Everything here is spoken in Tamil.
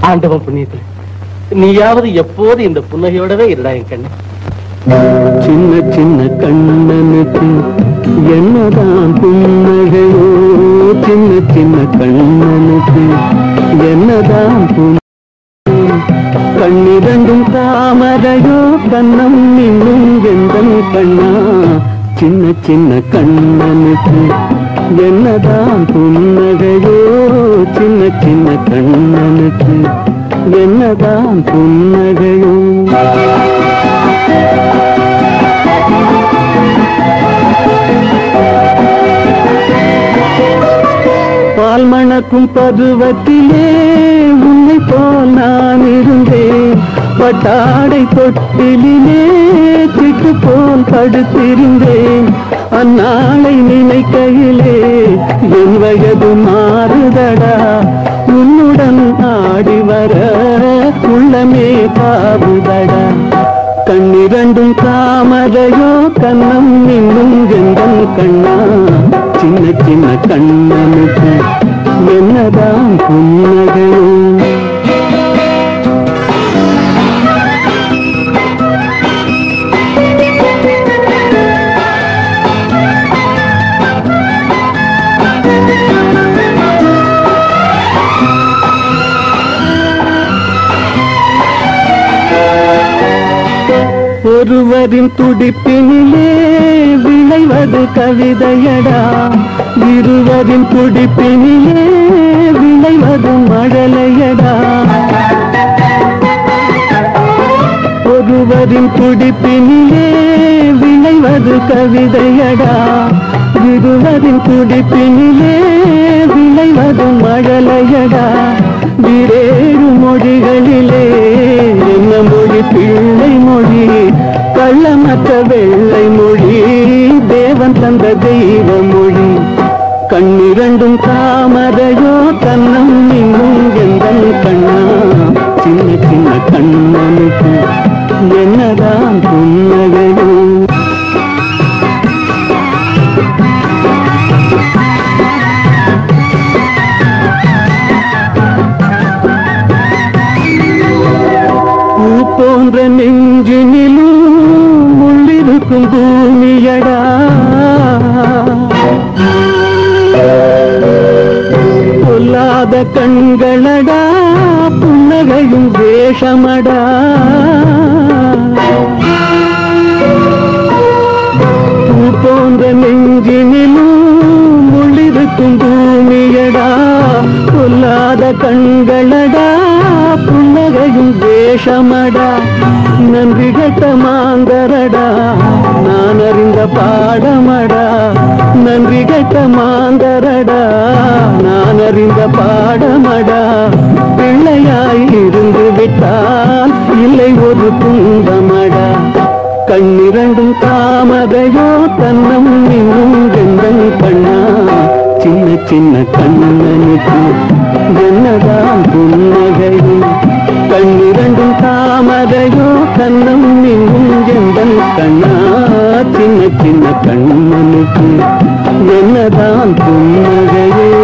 ஆண்டவன் புண்ணியத்துல நீயாவது எப்போது இந்த புன்னகையோடவே இருடா என் கண்ணு சின்ன சின்ன கண்ணனுக்கு என்னதான் புன்னகையோ சின்ன சின்ன கண்ணனுக்கு என்னதான் புன்னகை கண்ணிரண்டும் தாமரையோ கண்ணம் இன்னும் எந்தன் கண்ணா சின்ன சின்ன கண்ணனுக்கு என்னதான் புன்னகையோ சின்ன சின்ன கண்ணனுக்கு என்னதான் புன்னகையோ பால் மணக்கும் பருவத்திலே உன்னை போல் நான் இருந்தேன் பட்டாடை தொட்டிலே சிட்டு போல் படுத்திருந்தேன் அந்நாளை நினைக்கையிலே என் வயது மாறுதடா உன்னுடன் ஆடி வர உள்ளமே பாவுதடா கண்ணிரண்டும் தாமரையோ கண்ணம் இன்னும் எந்தன் கண்ணா சின்ன சின்ன கண்ணனுக்கு என்னதான் புன்னகையோ ஒருவரின் துடிப்பினிலே விளைவது கவிதையடா இருவரின் துடிப்பினிலே விளைவது மழலையடா ஒருவரின் துடிப்பினிலே விளைவது கவிதையடா இருவரின் துடிப்பினிலே விளைவது மழலையடா விரேறு மொழிகளிலே என்ன மொழி பிள்ளை மொழி கள்ளமற்ற வெள்ளை மொழி தேவன் தந்த தெய்வ மொழி கண்ணிரண்டும் தாமரையோ கண்ணம் இன்னும் எந்தன் கண்ணா சின்ன சின்ன கண்ணனுக்கு என்னதான் புன்னகையோ பூ போன்ற நெஞ்சினிலும் உள்ளிருக்கும் பூமியடா பொல்லாத கண்களடா புன்னகையும் வேஷமடா பூ போன்ற நெஞ்சினிலும் உள்ளிருக்கும் பூமியடா பொல்லாத கண்களடா புன்னகையும் வேஷமடா நன்றி கெட்ட மாந்தரடா நான் அறிந்த பாடமடா நன்றி கெட்ட மாந்தரடா நான் அறிந்த பாடமடா பிள்ளையாய் இருந்து விட்டால் இல்லை ஒரு துன்பமடா கண்ணிரண்டும் தாமரையோ தன்னம் இன்னும் எந்தன் கண்ணா சின்ன சின்ன கண்ணனுக்கு என்னதான் புன்னகையும் கண்ணிரண்டும் தாமரையோ கண்ணம் இன்னும் எந்தன் கண்ணா சின்ன சின்ன கண்ணனுக்கு என்னதான் புன்னகையே